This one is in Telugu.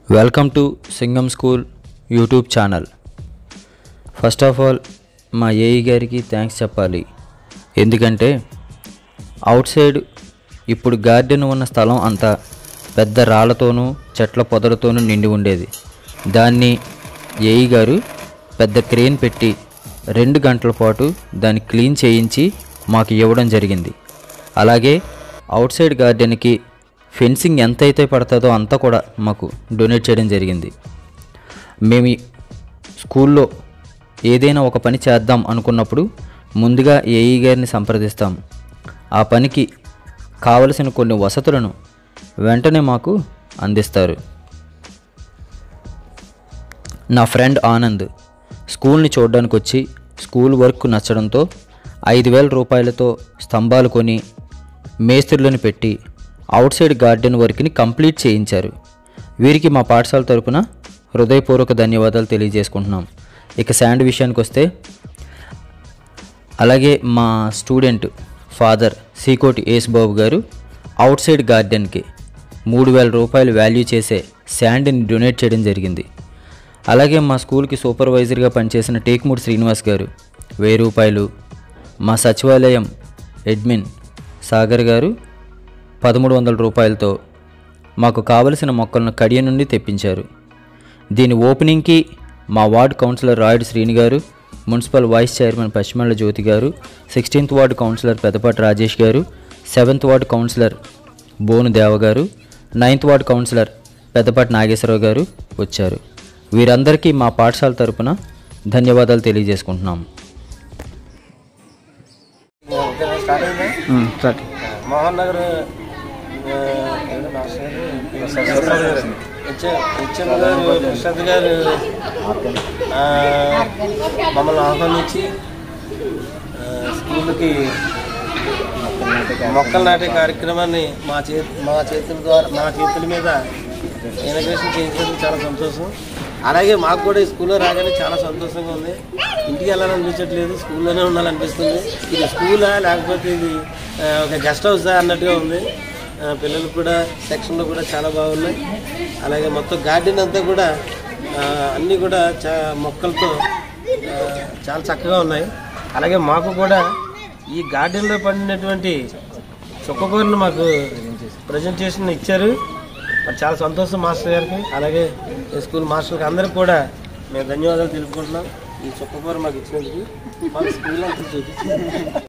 welcome to Singam school YouTube channel first of all మా ఏఈ గారికి థ్యాంక్స్ చెప్పాలి ఎందుకంటే అవుట్ సైడ్ ఇప్పుడు గార్డెన్ ఉన్న స్థలం అంతా పెద్ద రాళ్లతోనూ చెట్ల పొదలతోనూ నిండి ఉండేది దాన్ని ఏఈ గారు పెద్ద క్రేన్ పెట్టి రెండు గంటల పాటు దాన్ని క్లీన్ చేయించి మాకు ఇవ్వడం జరిగింది అలాగే అవుట్ సైడ్ గార్డెన్కి ఫెన్సింగ్ ఎంత అయితే పడుతుందో అంతా కూడా మాకు డొనేట్ చేయడం జరిగింది మేము ఈ స్కూల్లో ఏదైనా ఒక పని చేద్దాం అనుకున్నప్పుడు ముందుగా ఏఈ గారిని సంప్రదిస్తాం ఆ పనికి కావలసిన కొన్ని వసతులను వెంటనే మాకు అందిస్తారు నా ఫ్రెండ్ ఆనంద్ స్కూల్ని చూడడానికి వచ్చి స్కూల్ వర్క్ నచ్చడంతో ఐదు వేల రూపాయలతో స్తంభాలు కొని మేస్త్రులను పెట్టి అవుట్ సైడ్ గార్డెన్ వర్క్ని కంప్లీట్ చేయించారు వీరికి మా పాఠశాల తరపున హృదయపూర్వక ధన్యవాదాలు తెలియజేసుకుంటున్నాం ఇక శాండ్ విషయానికి వస్తే అలాగే మా స్టూడెంట్ ఫాదర్ సీకోటి యేసు బాబు గారు అవుట్ సైడ్ గార్డెన్కి మూడు వేల రూపాయలు వాల్యూ చేసే శాండ్ని డొనేట్ చేయడం జరిగింది అలాగే మా స్కూల్కి సూపర్వైజర్గా పనిచేసిన టేక్మూడి శ్రీనివాస్ గారు వెయ్యి రూపాయలు మా సచివాలయం అడ్మిన్ సాగర్ గారు పదమూడు వందల రూపాయలతో మాకు కావలసిన మొక్కలను కడియ నుండి తెప్పించారు దీని ఓపెనింగ్కి మా ward councillor Rayudu Srini garu municipal vice chairman Paschimala Jyothi garu sixteenth ward councillor Peddapati Rajesh garu seventh ward councillor Bonu Deva garu ninth ward councillor Peddapati Nageswararao garu వచ్చారు వీరందరికీ మా పాఠశాల తరపున ధన్యవాదాలు తెలియజేసుకుంటున్నాం స్టార్ట్ అయిందా మోహన్ నగర్ ఆ, ఏదో మాస్టర్ గారు హెచ్ఎం గారు ప్రసాద్ గారు ఆ, మమ్మల్ని ఆహ్వానించి ఆ, స్కూల్కి మొక్కలు నాటే కార్యక్రమాన్ని మా చే మా చేతుల ద్వారా మా చేతుల మీద ఇనగ్రేషన్ చేయించినందుకు చాలా సంతోషం అలాగే మాకు కూడా ఈ స్కూల్లో రాగానే చాలా సంతోషంగా ఉంది ఇంటికి వెళ్ళాలనిపించట్లేదు స్కూల్లోనే ఉండాలనిపిస్తుంది ఇది స్కూలా లేకపోతే ఇది ఆ, ఒక గెస్ట్ హౌసా అన్నట్టుగా ఉంది ఆ, పిల్లలు కూడా సెక్షన్లో కూడా చాలా బాగున్నాయి అలాగే మొత్తం గార్డెన్ అంతా కూడా ఆ, అన్నీ కూడా చా మొక్కలతో ఆ, చాలా చక్కగా ఉన్నాయి అలాగే మాకు కూడా ఈ గార్డెన్లో పండినటువంటి చుక్కకూరను మాకు ప్రజెంటేషన్ ఇచ్చారు మరి చాలా సంతోషం మాస్టర్ గారికి అలాగే ఈ స్కూల్ మాస్టర్కి అందరికి కూడా మేము ధన్యవాదాలు తెలుపుకుంటున్నాం ఈ చుక్కకూర మాకు ఇచ్చినందుకు మాకు స్కూల్ అంతా చూపించారు